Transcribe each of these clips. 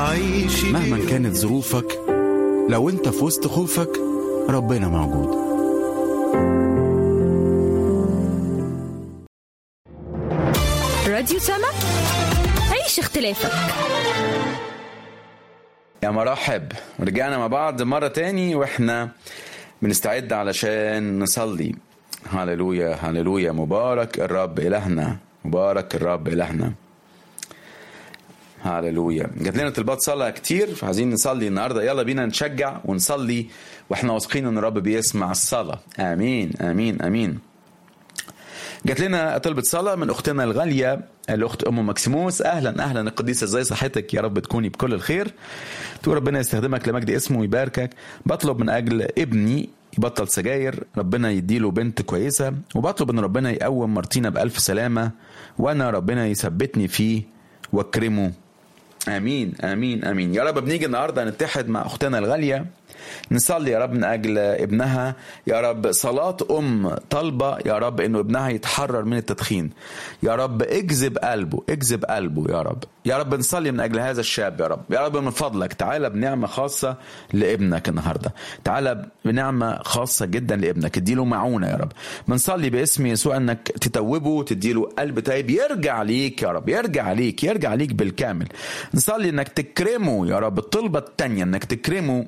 عيش مهما كانت ظروفك لو انت في وسط خوفك ربنا موجود راديو سما عيش اختلافك يا مرحب رجعنا مع بعض مرة تاني واحنا بنستعد علشان نصلي هللويا هللويا مبارك الرب إلهنا مبارك الرب إلهنا هللويا جات لنا طلبات صلاة كتير فعايزين نصلي النهاردة يلا بينا نشجع ونصلي واحنا واثقين ان الرب بيسمع الصلاة امين امين امين جات لنا طلبة صلاة من أختنا الغالية الأخت أم مكسيموس أهلا أهلا القديسة إزاي صحتك يا رب تكوني بكل الخير تقول ربنا يستخدمك لمجد اسمه ويباركك بطلب من أجل ابني يبطل سجاير ربنا يديله بنت كويسة وبطلب ان ربنا يقوم مارتينا بألف سلامة وانا ربنا يثبتني فيه واكرمه امين امين امين يا رب بنيجي النهارده نتحد مع اختنا الغاليه نصلي يا رب من اجل ابنها يا رب صلاه ام طالبه يا رب انه ابنها يتحرر من التدخين يا رب اجذب قلبه اجذب قلبه يا رب يا رب نصلي من اجل هذا الشاب يا رب يا رب من فضلك تعالى بنعمه خاصه لابنك النهارده تعالى بنعمه خاصه جدا لابنك اديله معونه يا رب بنصلي باسم يسوع انك تتوبه تديله قلب تايب يرجع ليك يا رب يرجع ليك يرجع ليك بالكامل نصلي انك تكرمه يا رب الطلبه الثانيه انك تكرمه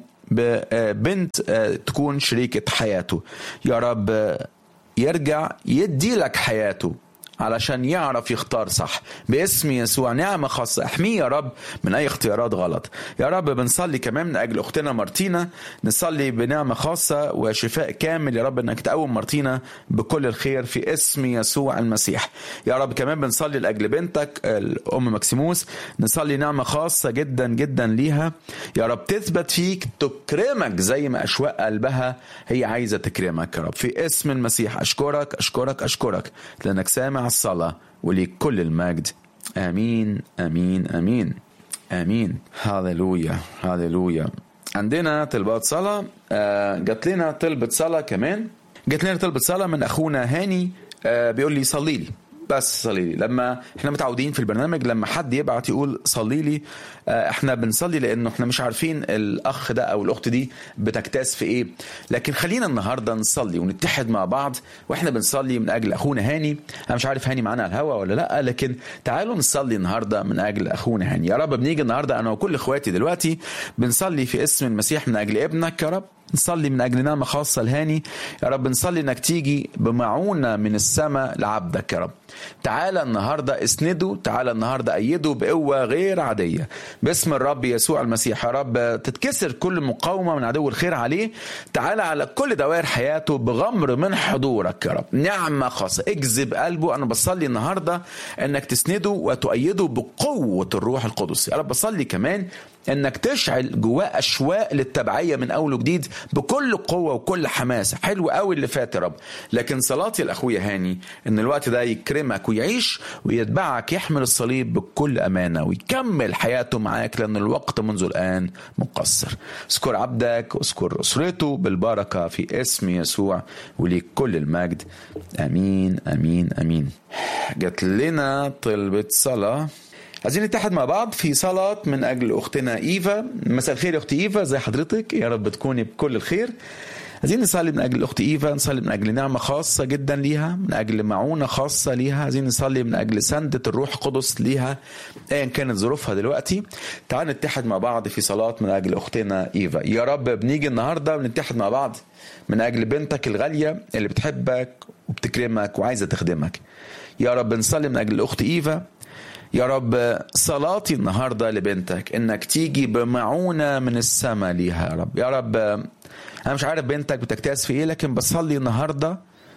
ببنت تكون شريكة حياته يا رب يرجع يدي لك حياته علشان يعرف يختار صح باسم يسوع نعمة خاصة احميه يا رب من أي اختيارات غلط يا رب بنصلي كمان من أجل أختنا مارتينا نصلي بنعمة خاصة وشفاء كامل يا رب أنك تقوم مارتينا بكل الخير في اسم يسوع المسيح يا رب كمان بنصلي لأجل بنتك الأم مكسيموس نصلي نعمة خاصة جدا جدا ليها يا رب تثبت فيك تكرمك زي ما أشواق قلبها هي عايزة تكرمك يا رب في اسم المسيح أشكرك أشكرك أشكرك لأنك سامع الصلاة وليك كل المجد آمين آمين آمين آمين هاليلويا هاليلويا عندنا طلبات صلاة آه جات لنا طلبة صلاة كمان جات لنا طلبة صلاة من أخونا هاني آه بيقول لي صلي لي بس صلي لي لما احنا متعودين في البرنامج لما حد يبعت يقول صلي لي احنا بنصلي لانه احنا مش عارفين الاخ ده او الاخت دي بتكتاس في ايه لكن خلينا النهارده نصلي ونتحد مع بعض واحنا بنصلي من اجل اخونا هاني انا مش عارف هاني معانا على الهوا ولا لا لكن تعالوا نصلي النهارده من اجل اخونا هاني يا رب بنيجي النهارده انا وكل اخواتي دلوقتي بنصلي في اسم المسيح من اجل ابنك يا رب نصلي من اجل نعمه خاصه لهاني يا رب نصلي انك تيجي بمعونه من السماء لعبدك يا رب تعالى النهارده اسنده تعالى النهارده ايده بقوه غير عاديه باسم الرب يسوع المسيح يا رب تتكسر كل مقاومه من عدو الخير عليه تعالى على كل دوائر حياته بغمر من حضورك يا رب نعمه خاصه اجذب قلبه انا بصلي النهارده انك تسنده وتؤيده بقوه الروح القدس يا رب بصلي كمان انك تشعل جواه اشواق للتبعيه من اول وجديد بكل قوه وكل حماسه حلو قوي اللي فات يا رب لكن صلاتي لاخويا هاني ان الوقت ده يكرمك ويعيش ويتبعك يحمل الصليب بكل امانه ويكمل حياته معاك لان الوقت منذ الان مقصر اذكر عبدك واذكر اسرته بالبركه في اسم يسوع وليك كل المجد امين امين امين جات لنا طلبه صلاه عايزين نتحد مع بعض في صلاة من أجل أختنا إيفا مساء الخير يا أختي إيفا زي حضرتك يا رب تكوني بكل الخير عايزين نصلي من أجل أخت إيفا نصلي من أجل نعمة خاصة جدا ليها من أجل معونة خاصة ليها عايزين نصلي من أجل سندة الروح القدس ليها أيا كانت ظروفها دلوقتي تعال نتحد مع بعض في صلاة من أجل أختنا إيفا يا رب بنيجي النهاردة ونتحد مع بعض من أجل بنتك الغالية اللي بتحبك وبتكرمك وعايزة تخدمك يا رب نصلي من أجل الأخت إيفا يا رب صلاتي النهارده لبنتك انك تيجي بمعونه من السماء ليها يا رب يا رب انا مش عارف بنتك بتجتاز في ايه لكن بصلي النهارده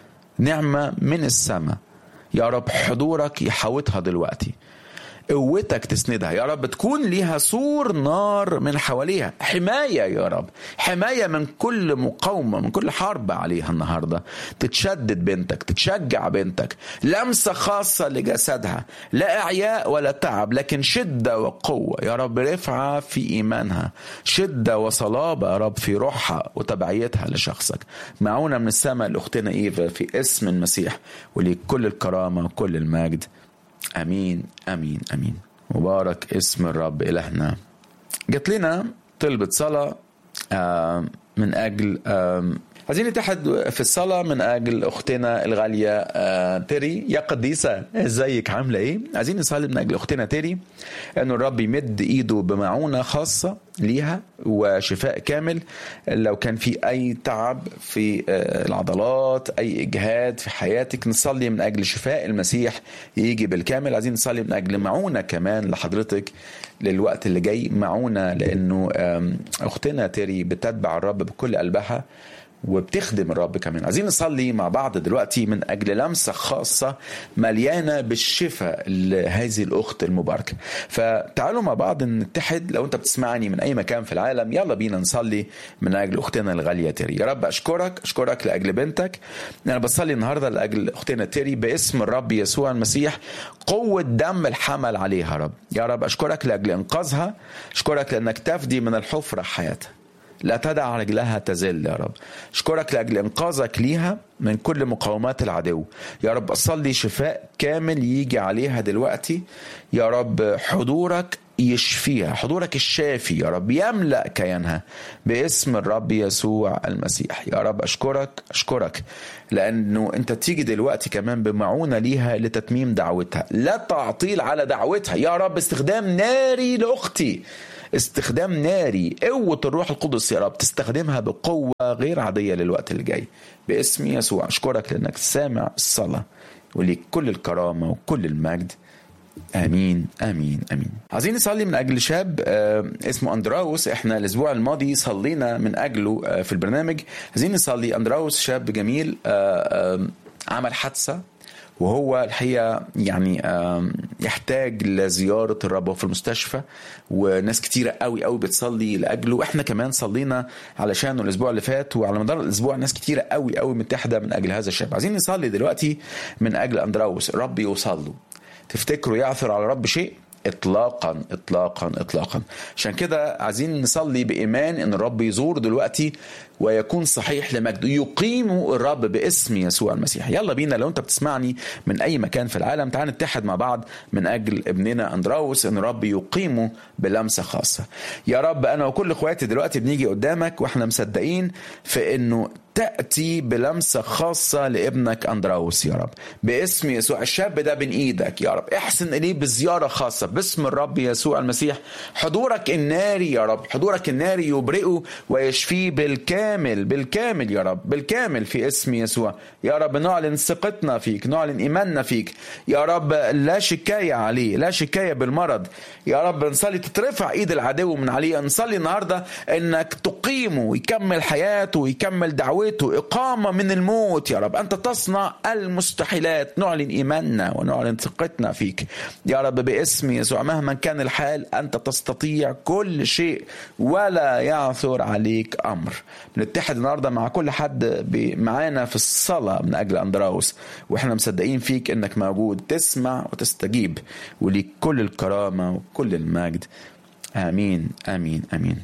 نعمه من السماء يا رب حضورك يحوطها دلوقتي قوتك تسندها يا رب تكون ليها سور نار من حواليها حماية يا رب حماية من كل مقاومة من كل حرب عليها النهاردة تتشدد بنتك تتشجع بنتك لمسة خاصة لجسدها لا إعياء ولا تعب لكن شدة وقوة يا رب رفعة في إيمانها شدة وصلابة يا رب في روحها وتبعيتها لشخصك معونا من السماء لأختنا إيفا في اسم المسيح وليك كل الكرامة وكل المجد امين امين امين مبارك اسم الرب الهنا جات لنا طلبة صلاة آه، من أجل آم، عايزين نتحد في الصلاة من أجل أختنا الغالية آه، تيري يا قديسة ازيك عاملة إيه؟ عايزين نصلي من أجل أختنا تيري إن الرب يمد إيده بمعونة خاصة ليها وشفاء كامل لو كان في أي تعب في آه، العضلات أي إجهاد في حياتك نصلي من أجل شفاء المسيح يجي بالكامل عايزين نصلي من أجل معونة كمان لحضرتك للوقت اللي جاي معونة لأنه آم، أختنا تيري بتتبع الرب بكل قلبها وبتخدم الرب كمان عايزين نصلي مع بعض دلوقتي من أجل لمسة خاصة مليانة بالشفاء لهذه الأخت المباركة فتعالوا مع بعض نتحد لو أنت بتسمعني من أي مكان في العالم يلا بينا نصلي من أجل أختنا الغالية تيري يا رب أشكرك أشكرك لأجل بنتك أنا بصلي النهاردة لأجل أختنا تيري باسم الرب يسوع المسيح قوة دم الحمل عليها يا رب يا رب أشكرك لأجل إنقاذها أشكرك لأنك تفدي من الحفرة حياتها لا تدع رجلها تزل يا رب اشكرك لاجل انقاذك ليها من كل مقاومات العدو يا رب اصلي شفاء كامل يجي عليها دلوقتي يا رب حضورك يشفيها حضورك الشافي يا رب يملا كيانها باسم الرب يسوع المسيح يا رب اشكرك اشكرك لانه انت تيجي دلوقتي كمان بمعونه ليها لتتميم دعوتها لا تعطيل على دعوتها يا رب استخدام ناري لاختي استخدام ناري قوة الروح القدس يا رب تستخدمها بقوة غير عادية للوقت اللي جاي باسم يسوع أشكرك لأنك سامع الصلاة وليك كل الكرامة وكل المجد امين امين امين عايزين نصلي من اجل شاب آه، اسمه اندراوس احنا الاسبوع الماضي صلينا من اجله آه، في البرنامج عايزين نصلي اندراوس شاب جميل آه، آه، عمل حادثه وهو الحقيقه يعني آم، يحتاج لزياره الرب وهو في المستشفى وناس كتيره قوي قوي بتصلي لاجله احنا كمان صلينا علشانه الاسبوع اللي فات وعلى مدار الاسبوع ناس كتيره قوي قوي متحده من اجل هذا الشاب عايزين نصلي دلوقتي من اجل اندراوس الرب يوصل له تفتكروا يعثر على الرب شيء اطلاقا اطلاقا اطلاقا عشان كده عايزين نصلي بايمان ان الرب يزور دلوقتي ويكون صحيح لمجده يقيم الرب باسم يسوع المسيح يلا بينا لو انت بتسمعني من اي مكان في العالم تعال نتحد مع بعض من اجل ابننا اندراوس ان الرب يقيمه بلمسه خاصه يا رب انا وكل اخواتي دلوقتي بنيجي قدامك واحنا مصدقين في انه تأتي بلمسة خاصة لابنك أندراوس يا رب باسم يسوع الشاب ده بين إيدك يا رب احسن إليه بزيارة خاصة باسم الرب يسوع المسيح حضورك الناري يا رب حضورك الناري يبرئه ويشفيه بالكامل بالكامل يا رب بالكامل في اسم يسوع يا رب نعلن ثقتنا فيك نعلن إيماننا فيك يا رب لا شكاية عليه لا شكاية بالمرض يا رب نصلي تترفع إيد العدو من عليه نصلي النهاردة إنك تقيمه ويكمل حياته ويكمل دعوته إقامة من الموت يا رب أنت تصنع المستحيلات نعلن إيماننا ونعلن ثقتنا فيك يا رب باسم يسوع مهما كان الحال أنت تستطيع كل شيء ولا يعثر عليك أمر بنتحد النهاردة مع كل حد ب- معانا في الصلاة من أجل أندراوس وإحنا مصدقين فيك إنك موجود تسمع وتستجيب وليك كل الكرامة وكل المجد آمين آمين آمين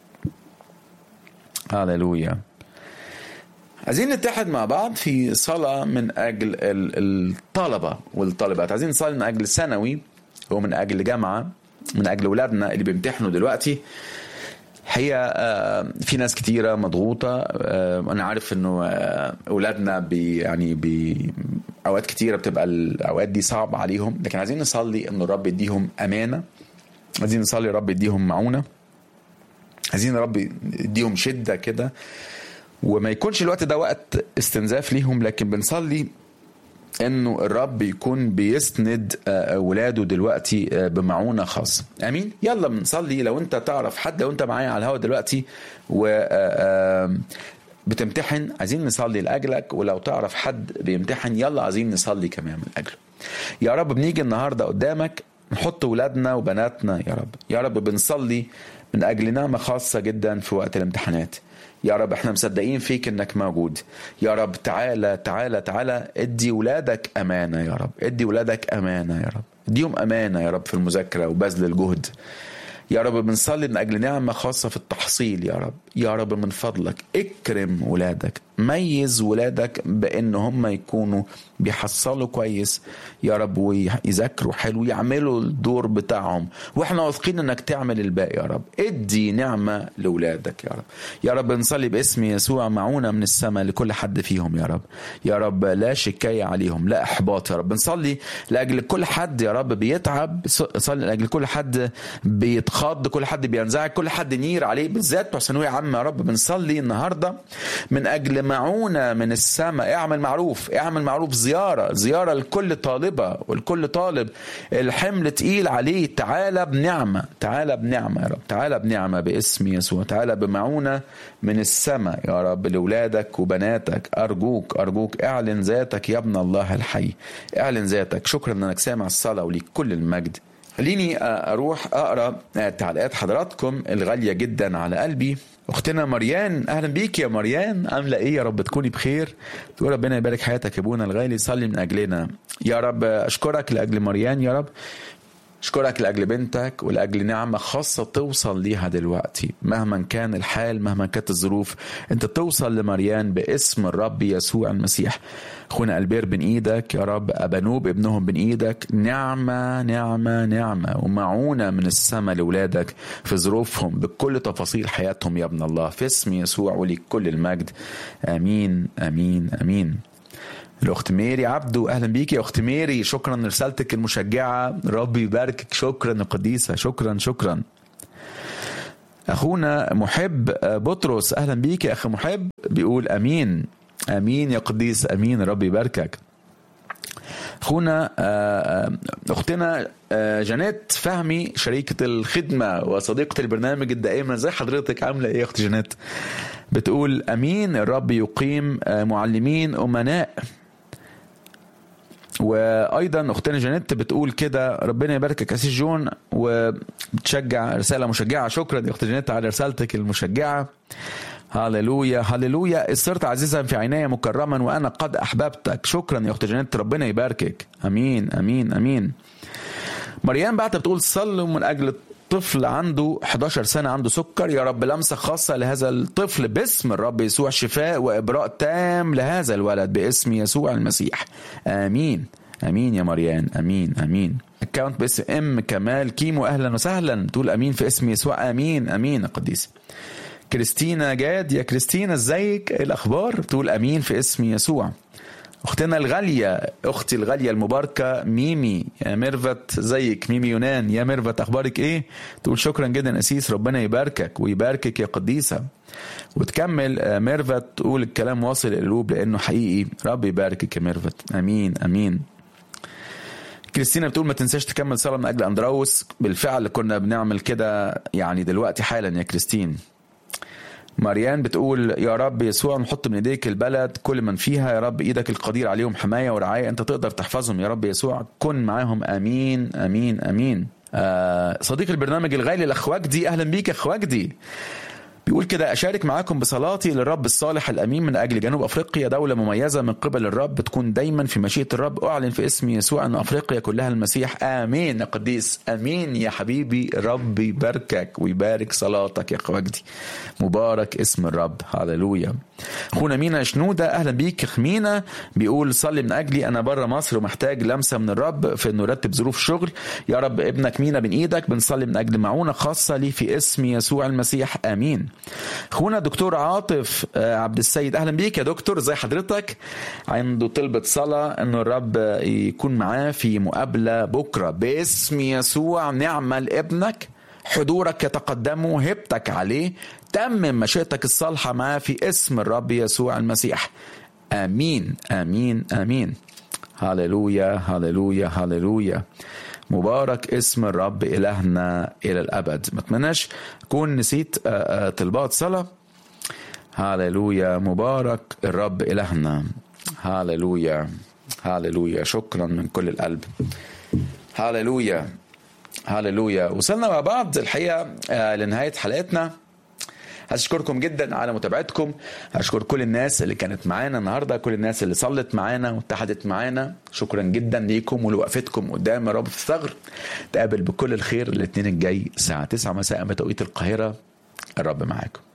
هللويا عايزين نتحد مع بعض في صلاة من أجل ال- الطلبة والطالبات عايزين نصلي من أجل ثانوي ومن أجل جامعة من أجل أولادنا اللي بيمتحنوا دلوقتي حقيقة آه، في ناس كتيرة مضغوطة آه، أنا عارف إنه آه، أولادنا بي يعني بي أوقات كتيرة بتبقى الأوقات دي صعبة عليهم لكن عايزين نصلي إن الرب يديهم أمانة عايزين نصلي الرب يديهم معونة عايزين الرب يديهم شدة كده وما يكونش الوقت ده وقت استنزاف ليهم لكن بنصلي انه الرب يكون بيسند آه، ولاده دلوقتي آه، بمعونه خاصه امين يلا بنصلي لو انت تعرف حد لو انت معايا على الهوا دلوقتي و آه، آه، بتمتحن عايزين نصلي لاجلك ولو تعرف حد بيمتحن يلا عايزين نصلي كمان من اجله يا رب بنيجي النهارده قدامك نحط ولادنا وبناتنا يا رب يا رب بنصلي من اجل نعمه خاصه جدا في وقت الامتحانات يا رب احنا مصدقين فيك انك موجود يا رب تعالى تعالى تعالى ادي ولادك امانه يا رب ادي ولادك امانه يا رب اديهم امانه يا رب في المذاكره وبذل الجهد يا رب بنصلي من اجل نعمه خاصه في التحصيل يا رب يا رب من فضلك اكرم ولادك ميز ولادك بان هم يكونوا بيحصلوا كويس يا رب ويذاكروا حلو يعملوا الدور بتاعهم واحنا واثقين انك تعمل الباقي يا رب ادي نعمه لاولادك يا رب يا رب نصلي باسم يسوع معونه من السماء لكل حد فيهم يا رب يا رب لا شكايه عليهم لا احباط يا رب نصلي لاجل كل حد يا رب بيتعب صلي لاجل كل حد بيتخض كل حد بينزعج كل حد نير عليه بالذات بتوع ثانويه عامه يا رب بنصلي النهارده من اجل معونه من السماء اعمل معروف اعمل معروف زياره زياره لكل طالبه ولكل طالب الحمل تقيل عليه تعالى بنعمه تعالى بنعمه يا رب تعالى بنعمه باسم يسوع تعالى بمعونه من السماء يا رب لاولادك وبناتك ارجوك ارجوك اعلن ذاتك يا ابن الله الحي اعلن ذاتك شكرا انك سامع الصلاه وليك كل المجد خليني اروح اقرا تعليقات حضراتكم الغاليه جدا على قلبي اختنا مريان اهلا بيك يا مريان عامله ايه يا رب تكوني بخير تقول ربنا يبارك حياتك يا ابونا الغالي صلي من اجلنا يا رب اشكرك لاجل مريان يا رب اشكرك لاجل بنتك ولاجل نعمه خاصه توصل ليها دلوقتي مهما كان الحال مهما كانت الظروف انت توصل لمريان باسم الرب يسوع المسيح اخونا البير بين ايدك يا رب ابانوب ابنهم بين ايدك نعمه نعمه نعمه ومعونه من السماء لاولادك في ظروفهم بكل تفاصيل حياتهم يا ابن الله في اسم يسوع وليك كل المجد امين امين امين الاخت ميري عبدو اهلا بيك يا اخت ميري شكرا لرسالتك المشجعه ربي يباركك شكرا يا قديسه شكرا شكرا اخونا محب بطرس اهلا بيك يا اخي محب بيقول امين امين يا قديس امين ربي يباركك اخونا اختنا جانيت فهمي شريكة الخدمة وصديقة البرنامج الدائمة زي حضرتك عاملة ايه يا اخت جانيت بتقول امين الرب يقيم معلمين امناء وايضا اختنا جانيت بتقول كده ربنا يباركك اسيس جون وبتشجع رساله مشجعه شكرا يا اخت جانيت على رسالتك المشجعه هللويا هللويا صرت عزيزا في عيني مكرما وانا قد احببتك شكرا يا اخت جانيت ربنا يباركك امين امين امين مريم بعد بتقول صلوا من اجل طفل عنده 11 سنة عنده سكر يا رب لمسة خاصة لهذا الطفل باسم الرب يسوع شفاء وإبراء تام لهذا الولد باسم يسوع المسيح آمين آمين يا مريان آمين آمين اكونت باسم ام كمال كيمو اهلا وسهلا تقول امين في اسم يسوع امين امين يا قديس كريستينا جاد يا كريستينا ازيك ايه الاخبار تقول امين في اسم يسوع اختنا الغاليه اختي الغاليه المباركه ميمي يا ميرفت زيك ميمي يونان يا ميرفت اخبارك ايه تقول شكرا جدا اسيس ربنا يباركك ويباركك يا قديسه وتكمل ميرفت تقول الكلام واصل القلوب لانه حقيقي رب يباركك يا ميرفت امين امين كريستينا بتقول ما تنساش تكمل صلاه من اجل اندراوس بالفعل كنا بنعمل كده يعني دلوقتي حالا يا كريستين مريان بتقول يا رب يسوع نحط من ايديك البلد كل من فيها يا رب ايدك القدير عليهم حمايه ورعايه انت تقدر تحفظهم يا رب يسوع كن معاهم امين امين امين آه صديق البرنامج الغالي الاخ وجدي اهلا بيك يا اخ وجدي بيقول كده أشارك معاكم بصلاتي للرب الصالح الأمين من أجل جنوب أفريقيا دولة مميزة من قبل الرب تكون دايما في مشيئة الرب أعلن في اسم يسوع أن أفريقيا كلها المسيح آمين يا قديس آمين يا حبيبي رب يباركك ويبارك صلاتك يا خواجدي مبارك اسم الرب هللويا أخونا مينا شنودة أهلا بيك خمينة بيقول صلي من أجلي أنا بره مصر ومحتاج لمسة من الرب في إنه يرتب ظروف شغل يا رب ابنك مينا بين إيدك بنصلي من أجل معونة خاصة لي في اسم يسوع المسيح آمين اخونا دكتور عاطف عبد السيد اهلا بيك يا دكتور زي حضرتك عنده طلبة صلاة انه الرب يكون معاه في مقابلة بكرة باسم يسوع نعمة لابنك حضورك يتقدم هبتك عليه تمم مشيئتك الصالحة معاه في اسم الرب يسوع المسيح امين امين امين هللويا هللويا هللويا مبارك اسم الرب إلهنا إلى الأبد ما اتمناش أكون نسيت طلبات صلاة هاللويا مبارك الرب إلهنا هاللويا هاللويا شكرا من كل القلب هاللويا هاللويا وصلنا مع بعض الحقيقة لنهاية حلقتنا هشكركم جدا على متابعتكم هشكر كل الناس اللي كانت معانا النهارده كل الناس اللي صلت معانا واتحدت معانا شكرا جدا ليكم ولوقفتكم قدام رب الثغر تقابل بكل الخير الاثنين الجاي الساعه 9 مساء بتوقيت القاهره الرب معاكم